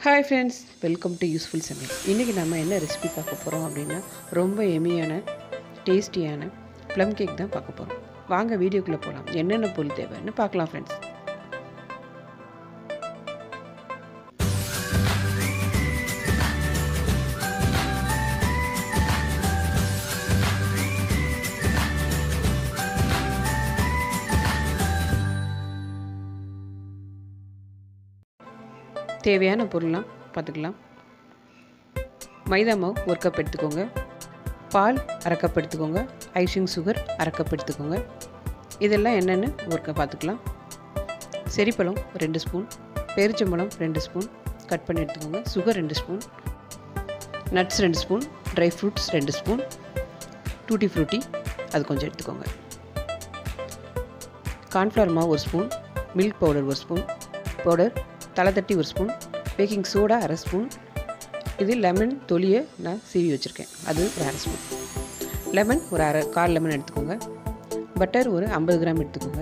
hi friends welcome to useful சமையல் இன்றைக்கி நம்ம என்ன ரெசிபி பார்க்க போகிறோம் அப்படின்னா ரொம்ப எமியான டேஸ்டியான ப்ளம் கேக் தான் பார்க்க போகிறோம் வாங்க வீடியோக்குள்ளே போகலாம் என்னென்ன பொருள் தேவைன்னு பார்க்கலாம் ஃப்ரெண்ட்ஸ் தேவையான பொருள்லாம் பார்த்துக்கலாம் மைதா மாவு ஒரு கப் எடுத்துக்கோங்க பால் அரை கப் எடுத்துக்கோங்க ஐசிங் சுகர் அரை கப் எடுத்துக்கோங்க இதெல்லாம் என்னென்னு ஒரு கப் பார்த்துக்கலாம் செரிப்பழம் ரெண்டு ஸ்பூன் பேரிச்சம்பழம் ரெண்டு ஸ்பூன் கட் பண்ணி எடுத்துக்கோங்க சுகர் ரெண்டு ஸ்பூன் நட்ஸ் ரெண்டு ஸ்பூன் ட்ரை ஃப்ரூட்ஸ் ரெண்டு ஸ்பூன் டூட்டி ஃப்ரூட்டி அது கொஞ்சம் எடுத்துக்கோங்க கார்ன்ஃப்ளவர் மாவு ஒரு ஸ்பூன் மில்க் பவுடர் ஒரு ஸ்பூன் பவுடர் தலை தட்டி ஒரு ஸ்பூன் பேக்கிங் சோடா அரை ஸ்பூன் இது லெமன் தொலியை நான் சீவி வச்சுருக்கேன் அது ஒரு அரை ஸ்பூன் லெமன் ஒரு அரை கால் லெமன் எடுத்துக்கோங்க பட்டர் ஒரு ஐம்பது கிராம் எடுத்துக்கோங்க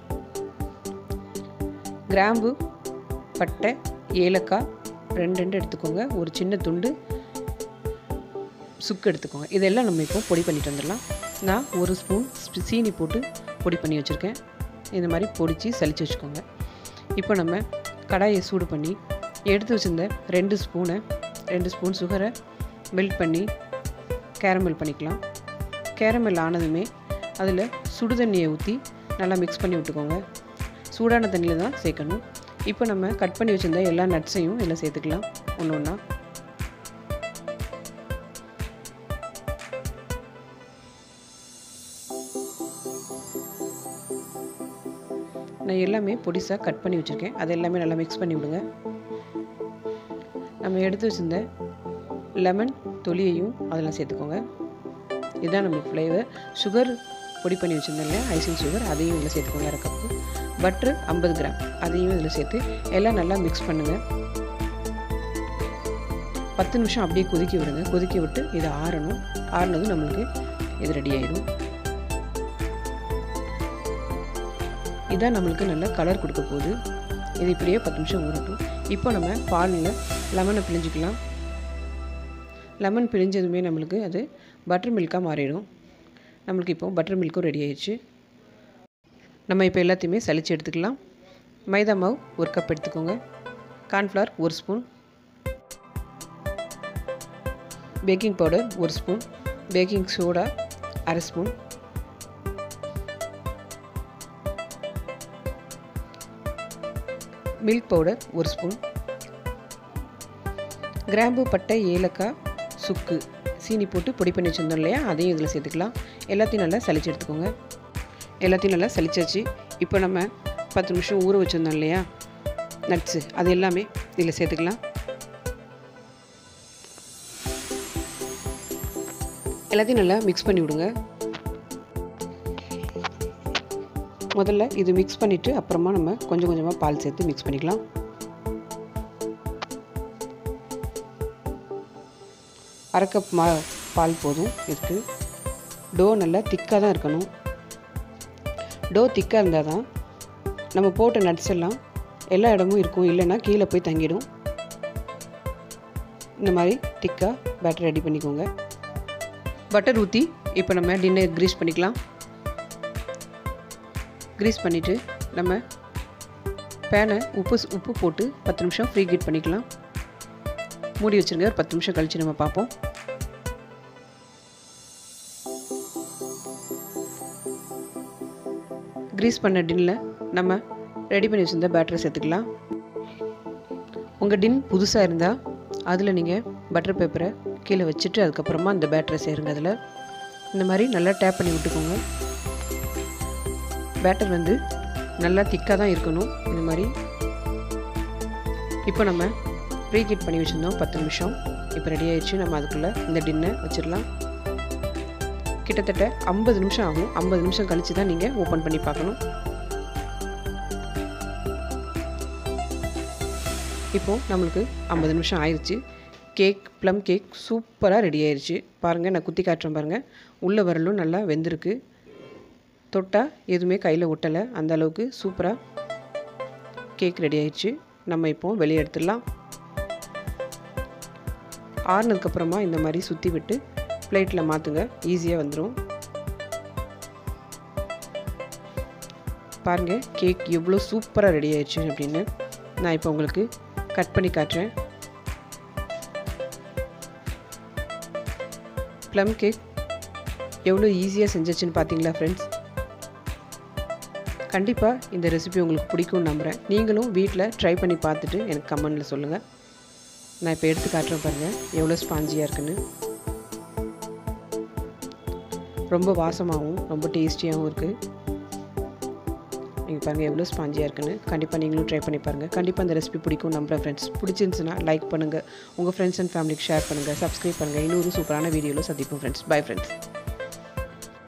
கிராம்பு பட்டை ஏலக்காய் ரெண்டு ரெண்டு எடுத்துக்கோங்க ஒரு சின்ன துண்டு சுக்கு எடுத்துக்கோங்க இதெல்லாம் நம்ம இப்போ பொடி பண்ணிட்டு வந்துடலாம் நான் ஒரு ஸ்பூன் சீனி போட்டு பொடி பண்ணி வச்சுருக்கேன் இந்த மாதிரி பொடிச்சு சலிச்சு வச்சுக்கோங்க இப்போ நம்ம கடாயை சூடு பண்ணி எடுத்து வச்சுருந்த ரெண்டு ஸ்பூனை ரெண்டு ஸ்பூன் சுகரை மெல்ட் பண்ணி கேரமல் பண்ணிக்கலாம் கேரமல் ஆனதுமே அதில் சுடு தண்ணியை ஊற்றி நல்லா மிக்ஸ் பண்ணி விட்டுக்கோங்க சூடான தண்ணியில் தான் சேர்க்கணும் இப்போ நம்ம கட் பண்ணி வச்சுருந்த எல்லா நட்ஸையும் இதில் சேர்த்துக்கலாம் ஒன்று ஒன்றா நான் எல்லாமே பொடிசாக கட் பண்ணி வச்சுருக்கேன் அது எல்லாமே நல்லா மிக்ஸ் பண்ணி விடுங்க நம்ம எடுத்து வச்சுருந்த லெமன் தொலியையும் அதெல்லாம் சேர்த்துக்கோங்க இதுதான் நம்மளுக்கு ஃப்ளேவர் சுகர் பொடி பண்ணி வச்சுருந்தேன் இல்லையா ஐசிங் சுகர் அதையும் இதில் சேர்த்துக்கோங்க அரை கப்பு பட்ரு ஐம்பது கிராம் அதையும் இதில் சேர்த்து எல்லாம் நல்லா மிக்ஸ் பண்ணுங்கள் பத்து நிமிஷம் அப்படியே கொதிக்க விடுங்க கொதிக்க விட்டு இதை ஆறணும் ஆறுனதும் நம்மளுக்கு இது ரெடி ஆயிடும் இதான் நம்மளுக்கு நல்ல கலர் கொடுக்க போகுது இது இப்படியே பத்து நிமிஷம் ஊறட்டும் இப்போ நம்ம பாலில் லெமனை பிழிஞ்சிக்கலாம் லெமன் பிழிஞ்சதுமே நம்மளுக்கு அது பட்டர் மில்காக மாறிடும் நம்மளுக்கு இப்போ பட்டர் மில்க்கும் ரெடி ஆயிடுச்சு நம்ம இப்போ எல்லாத்தையுமே சளிச்சு எடுத்துக்கலாம் மைதா மாவு ஒரு கப் எடுத்துக்கோங்க கார்ன்ஃப்ளவர் ஒரு ஸ்பூன் பேக்கிங் பவுடர் ஒரு ஸ்பூன் பேக்கிங் சோடா அரை ஸ்பூன் மில்க் பவுடர் ஒரு ஸ்பூன் கிராம்பு பட்டை ஏலக்காய் சுக்கு சீனி போட்டு பொடி பண்ணி வச்சுருந்தோம் இல்லையா அதையும் இதில் சேர்த்துக்கலாம் எல்லாத்தையும் நல்லா சளிச்சு எடுத்துக்கோங்க எல்லாத்தையும் நல்லா சளிச்சாச்சு இப்போ நம்ம பத்து நிமிஷம் ஊற வச்சுருந்தோம் இல்லையா நட்ஸு அது எல்லாமே இதில் சேர்த்துக்கலாம் எல்லாத்தையும் நல்லா மிக்ஸ் பண்ணி விடுங்க முதல்ல இது மிக்ஸ் பண்ணிவிட்டு அப்புறமா நம்ம கொஞ்சம் கொஞ்சமாக பால் சேர்த்து மிக்ஸ் பண்ணிக்கலாம் அரை கப் மா பால் போதும் இதுக்கு டோ நல்லா திக்காக தான் இருக்கணும் டோ திக்காக இருந்தால் தான் நம்ம போட்ட நட்ஸ் எல்லாம் எல்லா இடமும் இருக்கும் இல்லைன்னா கீழே போய் தங்கிடும் இந்த மாதிரி திக்காக பேட்டர் ரெடி பண்ணிக்கோங்க பட்டர் ஊற்றி இப்போ நம்ம டின்னர் க்ரீஸ் பண்ணிக்கலாம் க்ரீஸ் பண்ணிவிட்டு நம்ம பேனை உப்பு உப்பு போட்டு பத்து நிமிஷம் ஃப்ரீ ஹீட் பண்ணிக்கலாம் மூடி வச்சுருங்க ஒரு பத்து நிமிஷம் கழித்து நம்ம பார்ப்போம் க்ரீஸ் பண்ண டின்னில் நம்ம ரெடி பண்ணி வச்சுருந்த பேட்டரை சேர்த்துக்கலாம் உங்கள் டின் புதுசாக இருந்தால் அதில் நீங்கள் பட்டர் பேப்பரை கீழே வச்சுட்டு அதுக்கப்புறமா அந்த பேட்டரை சேருங்க அதில் இந்த மாதிரி நல்லா டேப் பண்ணி விட்டுக்கோங்க பேட்டர் வந்து நல்லா திக்காக தான் இருக்கணும் இந்த மாதிரி இப்போ நம்ம ப்ரீஹீட் பண்ணி வச்சுருந்தோம் பத்து நிமிஷம் இப்போ ரெடி ஆயிடுச்சு நம்ம அதுக்குள்ளே இந்த டின்னை வச்சிடலாம் கிட்டத்தட்ட ஐம்பது நிமிஷம் ஆகும் ஐம்பது நிமிஷம் கழித்து தான் நீங்கள் ஓப்பன் பண்ணி பார்க்கணும் இப்போது நம்மளுக்கு ஐம்பது நிமிஷம் ஆயிடுச்சு கேக் ப்ளம் கேக் சூப்பராக ரெடி ஆயிடுச்சு பாருங்கள் நான் குத்தி காட்டுறேன் பாருங்கள் உள்ளே வரலும் நல்லா வெந்திருக்கு தொட்டால் எதுவுமே கையில் ஒட்டலை அந்த அளவுக்கு சூப்பராக கேக் ரெடி ஆயிடுச்சு நம்ம இப்போ வெளியே எடுத்துடலாம் ஆறுனதுக்கப்புறமா இந்த மாதிரி சுற்றி விட்டு பிளேட்டில் மாற்றுங்க ஈஸியாக வந்துடும் பாருங்கள் கேக் எவ்வளோ சூப்பராக ரெடி ஆயிடுச்சு அப்படின்னு நான் இப்போ உங்களுக்கு கட் பண்ணி காட்டுறேன் ப்ளம் கேக் எவ்வளோ ஈஸியாக செஞ்சிச்சுன்னு பார்த்தீங்களா ஃப்ரெண்ட்ஸ் கண்டிப்பாக இந்த ரெசிபி உங்களுக்கு பிடிக்கும்னு நம்புகிறேன் நீங்களும் வீட்டில் ட்ரை பண்ணி பார்த்துட்டு எனக்கு கமெண்டில் சொல்லுங்கள் நான் இப்போ எடுத்து காட்டுறேன் பாருங்கள் எவ்வளோ ஸ்பாஞ்சியாக இருக்குன்னு ரொம்ப வாசமாகவும் ரொம்ப டேஸ்டியாகவும் இருக்குது நீங்கள் பாருங்கள் எவ்வளோ ஸ்பாஞ்சியாக இருக்குன்னு கண்டிப்பாக நீங்களும் ட்ரை பண்ணி பாருங்கள் கண்டிப்பாக அந்த ரெசிபி பிடிக்கும் நம்புகிறேன் ஃப்ரெண்ட்ஸ் பிடிச்சிருந்துச்சுன்னா லைக் பண்ணுங்கள் உங்கள் ஃப்ரெண்ட்ஸ் அண்ட் ஃபேமிலிக்கு ஷேர் பண்ணுங்கள் சப்ஸ்கிரைப் பண்ணுங்கள் இன்னொரு சூப்பரான வீடியோவில் சந்திப்போம் ஃப்ரெண்ட்ஸ் பை ஃப்ரெண்ட்ஸ்